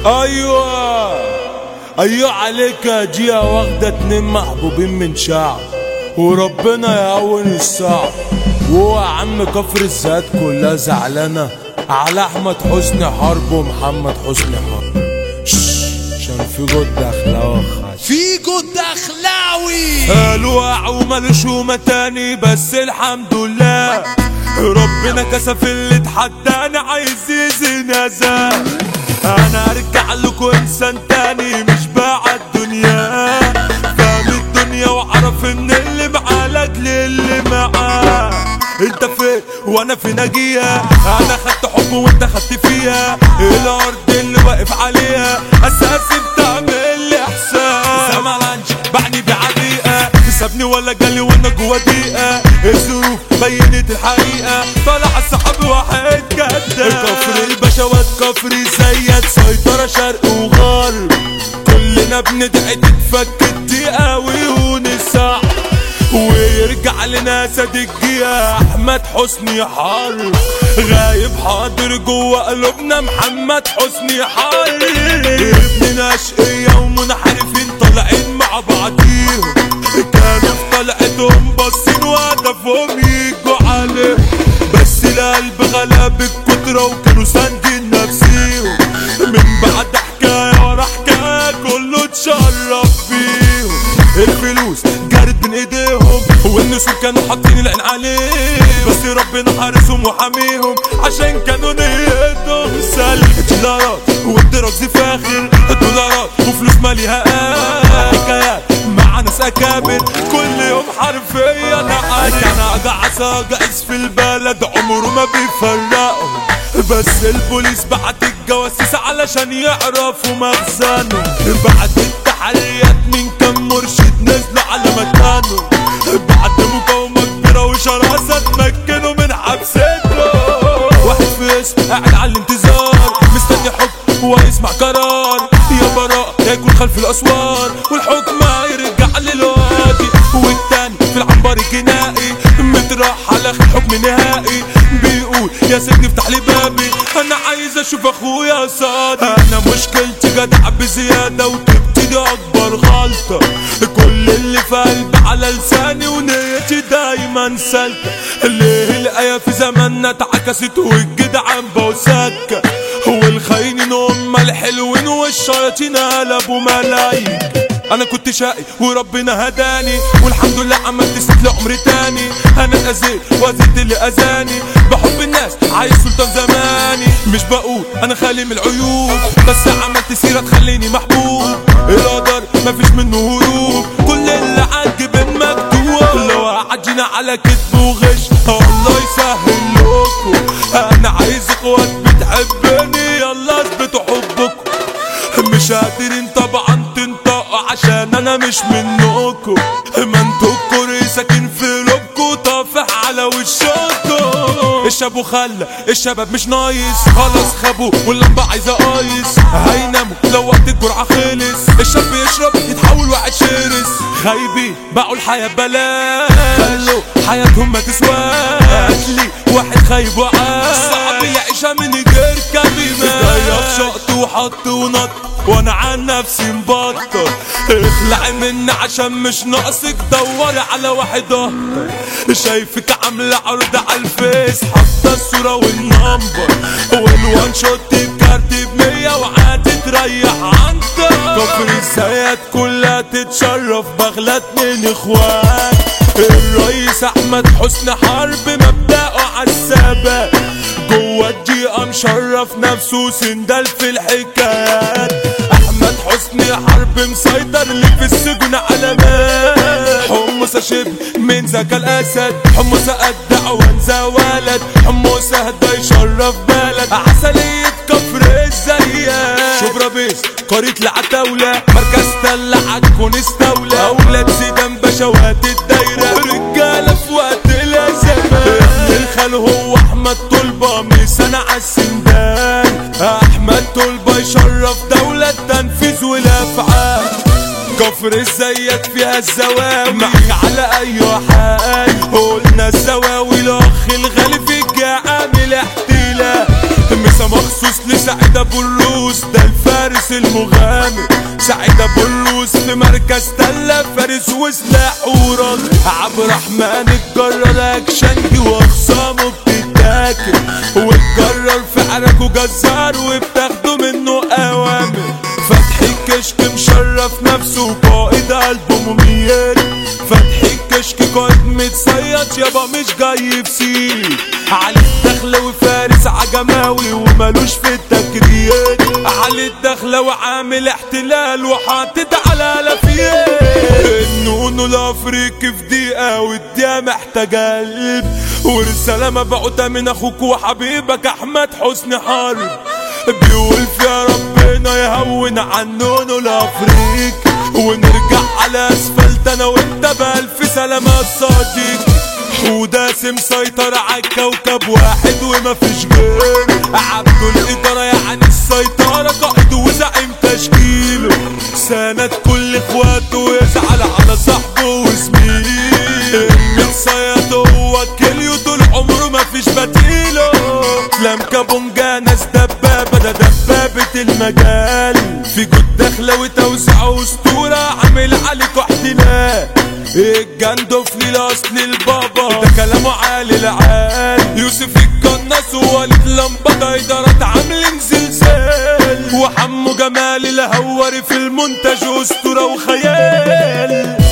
ايوه ايوه عليك يا جيا واخدة اتنين محبوبين من شعب وربنا يهون الصعب وهو يا عم كفر الزاد كلها زعلانة على احمد حسني حرب ومحمد حسني حرب شش، عشان في جد اخلاق خش فيجو الدخلاوي الوع ومالوش وما تاني بس الحمد لله ربنا كسف اللي اتحداني عايز يزنازا انا ارجع لكم انسان تاني مش باع الدنيا فاهم الدنيا واعرف ان اللي معاه لاجل اللي معاه انت فين وانا في نجيها انا خدت حب وانت خدت فيها الارض اللي واقف عليها اساسي بتعمل لي احساس سامع لانش بعني بعديقه سابني ولا جالي وانا جوا دقيقه الظروف بينت الحقيقه طلع السحاب واحد كداب كفر البشوات كفري زيك سيطره شرق وغرب كلنا بندعي تتفك الدقيقه ويهون الساعه ويرجع لنا صديقي احمد حسني حرب غايب حاضر جوه قلوبنا محمد حسني حرب ابننا اشقية ومنحرفين طالعين مع بعضيهم كانوا في طلعتهم باصين وهدفهم يجوا عليه بس القلب غلب الكترة وكانوا ساندين نفسيهم من بعد حكاية ورا حكاية كله اتشرف فيهم الفلوس جارت بين ايديهم والنسور كانوا حاطين العين عليه بس ربنا حارسهم وحاميهم عشان كانوا نيتهم سالك دولارات والدراجز فاخر دولارات وفلوس ماليها حكايات مع ناس اكابر كل يوم حرفيا انا قاعد قاعس في البلد عمره ما بيفرقهم بس البوليس بعت الجواسيس علشان يعرفوا مخزنه بعد التحريات من كم مرشد نزلوا على مكانه بعد مقاومة كبيرة وشراسة تمكنوا من حبسته واحد في اسم قاعد على الانتظار مستني حكم ويسمع قرار يا براء يكون خلف الاسوار والحكم هيرجع للوادي والتاني في العنبر الجنائي متراح على حكم نهائي بيقول يا سيدي افتح لي بابي انا عايز اشوف اخويا صادق انا مشكلتي جدع بزياده وتبتدي اكبر غلطه كل اللي في قلبي على لساني ونيتي دايما سالكه ليه الايه في زماننا اتعكست والجدعان بقوا سكه والخاينين هم الحلوين والشياطين قلبوا ملايك انا كنت شقي وربنا هداني والحمد لله عملت ست لعمر تاني انا اتأذيت وازيد اللي اذاني بحب الناس عايز سلطان زماني مش بقول انا خالي من العيوب بس عملت سيرة تخليني محبوب القدر مفيش منه هروب كل اللي عاجب مكتوب لو عجينا على كتب وغش الله يسهل لكم انا عايز اخوات بتحبني يلا اثبتوا حبكم مش قادرين طبعا تنطقوا عشان انا مش منكم ما انتوا الكوري ساكن في لبكوا طافح على وشكوا الشاب وخلى الشباب مش نايس خلاص خابوا واللمبة عايزة قايس هيناموا لو وقت الجرعة خلص الشاب يشرب يتحول واحد شرس خايبين باعوا الحياة بلاش خلوا حياتهم ما تسواش لي واحد خايب وعاش صعب يعيشها من غير كلمة ضيق شقط وحط ونط وانا عن نفسي مبطل اخلعي مني عشان مش ناقصك دوري على واحد اهطل شايفك عاملة عرض على الفيس حاطة الصورة والنمبر والوان شوت الكارت بمية وعاد تريح عنك كفر الزيات كلها تتشرف بغلة اتنين اخوات الرئيس احمد حسني حرب مبدأه عالثبات جوه الدقيقة مشرف نفسه سندال في الحكايات احمد حسني حرب مسيطر اللي في السجن علامات حمص شبه من ذكى الاسد حمص ادع وانزى ولد حمص هدا يشرف بلد عسلية كفر الزيات شبرا بيس قرية العتاولة مركز تل عكون استولى اولاد زيدان بشوات الدايرة رجالة في وقت الازمات الخال هو احمد طلبة ميسان عالسندان احمد طلبة يشرف دولة التنفيذ والافعال كفر الزيت فيها الزواوي معك على اي حال قلنا الزواوي الاخ الغالي في الجامع احتلال مسا مخصوص لسعيد ابو الروس ده الفارس فارس المغامر سعيد ابو الروس في مركز تلة فارس وسلاح ورد عبد الرحمن الجرار اكشنجي واخصامه بتتاكل والجرار في عركه جزار وبتاخدوا منه اوامر فتحي الكشك مشرف نفسه قائد قلبه مميت فتحي الكشك قائد متصيد يابا مش جاي في سير علي الدخلة وفارس عجماوي ومالوش في التكرير علي الدخلة وعامل احتلال وحاطط على لفيت النونو الافريقي في دقيقة والدقيقة محتاج قلب ورسالة مبعوثة من اخوك وحبيبك احمد حسني حرب بيقول فيها ربنا يهون عنونه الافريقي ونرجع على اسفلت انا وانت بألف سلامة صديق وداسم مسيطر عالكوكب واحد ومفيش غير عبده الإدارة يعني السيطرة قائد وزعيم تشكيله سند كل اخواته ويزعل على صاحبه وزميله المتصيد هو كليو طول عمره مفيش بديله لم كابونجا ناس دبابة ده دبابة المجال في جود داخلة وتوسع اسطورة عامل عليكوا احتلال الجندف للاصل البابا ده كلامه عالي العال يوسف القناص ووليد لمبة إدارات عاملين زلزال وحمو جمال الهوري في المونتاج اسطورة وخيال